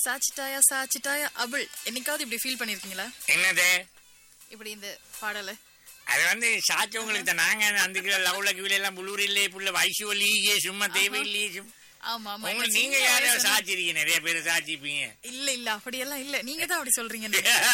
சாச்சிட்டாயா சாச்சிட்டாயா அபுள் என்னைக்காவது இப்படி ஃபீல் பண்ணிருக்கீங்களா என்னது இப்படி இந்த பாடல அது வந்து சாச்சவங்களுக்கு தான் நாங்க அந்த லவ்ல கிவில எல்லாம் புளூர் இல்லையே புள்ள வயசு இல்லையே சும்மா தேவையில்லையே சும்மா ஆமா ஆமா உங்களுக்கு இந்த நீங்க சின்ன யாரையும் வயசுல- சாச்சிருக்கீங்க நிறைய பேர் சாச்சிப்பீங்க இல்ல இல்ல அப்படியெல்லாம் இல்ல நீங்க தான் அப்படி சொல்றீங்க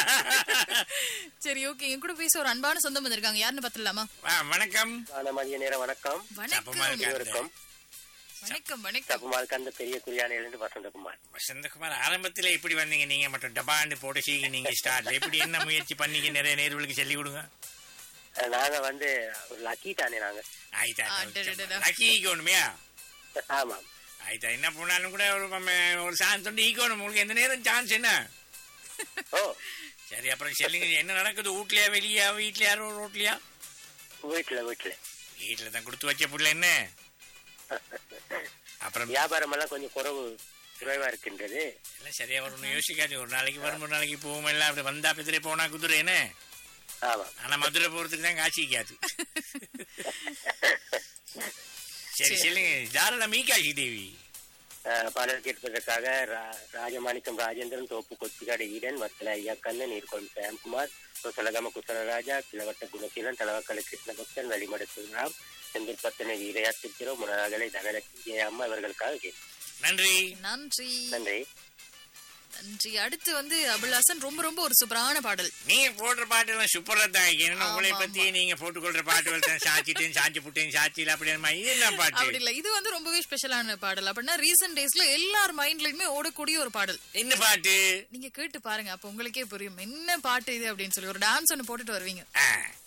சரி ஓகே என் கூட பேச ஒரு அன்பான சொந்தம் வந்திருக்காங்க யாருன்னு பாத்துலாமா ஆ, வணக்கம் ஆன மதிய நேரம் வணக்கம் சப்பமா வணக்கம் இருக்காரு. இருவருக்கும் வணக்கம் வணக்கம் தப்புமால் கந்த பெரிய குறியானையிலிருந்து வசந்தகுமார் வசந்தகுமார் ஆரம்பத்துல எப்படி வந்தீங்க நீங்க மட்டும் டபாண்டு போட்டு சீக்கி நீங்க ஸ்டார்ட்ல எப்படி என்ன முயற்சி பண்ணீங்க நிறைய நேர்களுக்கு சொல்லி கொடுங்க அஹ் நாங்க வந்து ஒரு லக்கி தானே நாங்க ஆயிட்டா அடடடடா. லக்கி ஈக்கோணுமையா ஆமாம் ஆயிட்டா என்ன போனாலும் கூட ஒரு மம்ம- ஒரு சான்ஸ் வந்து ஈக்கோணும் உங்களுக்கு எந்த நேரம் சான்ஸ் என்ன ஓ சரி அப்புறம் சொல்லுங்க என்ன நடக்குது வீட்லயா வெளியா வீட்லயா ரோட்லயா வீட்டுல வீட்டுல வீட்டுல தான் கொடுத்து வச்ச புள்ள என்ன அப்புறம் வியாபாரம் எல்லாம் கொஞ்சம் குறைவு குறைவா இருக்கின்றது எல்லாம் சரியா வரும்னு யோசிக்காது ஒரு நாளைக்கு வரும் ஒரு நாளைக்கு போகும் எல்லாம் அப்படி வந்தா பிதிரை போனா குதிரை என்ன ஆமாம் ஆனா மதுரை போறதுக்கு தான் காட்சிக்காது சரி சொல்லுங்க தாராள மீகாட்சி தேவி அஹ் பாடல் கேட்பதற்காக ரா- ராஜமாணிக்கம் ராஜேந்திரன் தோப்பு கொச்சிக்காடு ஈடன் வத்தல ஐயா கண்ணன் நீர்கோள் சாம்குமார் சொலகம குசலராஜா கிழவட்ட குணசீலன் தலவக்கலை கிருஷ்ணபக்தன் வழிமட சுராம் செந்தூர் பத்தனை வீரையா சித்திரம் முனகலை தனலட்சுமி ஜெயம்மா இவர்களுக்காக கேட்கிறேன் நன்றி நன்றி நன்றி நன்றி அடுத்து வந்து அபுல்லாசன் ரொம்ப ரொம்ப ஒரு சூப்பரான பாடல் நீங்க போடுற பாட்டு எல்லாம் சூப்பரா தான் என்ன ஆமா, உங்களை ஆமா. பத்தி நீங்க போட்டுக்கொள்ற பாட்டு தான் சாச்சிட்டேன் சாச்சி புட்டேன் சாச்சில அப்படி இது என்ன அப்படி பாட்டு இல்ல இது வந்து ரொம்பவே ஸ்பெஷலான பாடல் அப்படின்னா ரீசெண்ட் டேஸ்ல எல்லார் மைண்ட்லயுமே ஓடக்கூடிய ஒரு பாடல் என்ன பாட்டு நீங்க கேட்டு பாருங்க அப்ப உங்களுக்கே புரியும் என்ன பாட்டு இது அப்படின்னு சொல்லி ஒரு டான்ஸ் ஒன்னு போட்டுட்டு வருவீங்க ஆ,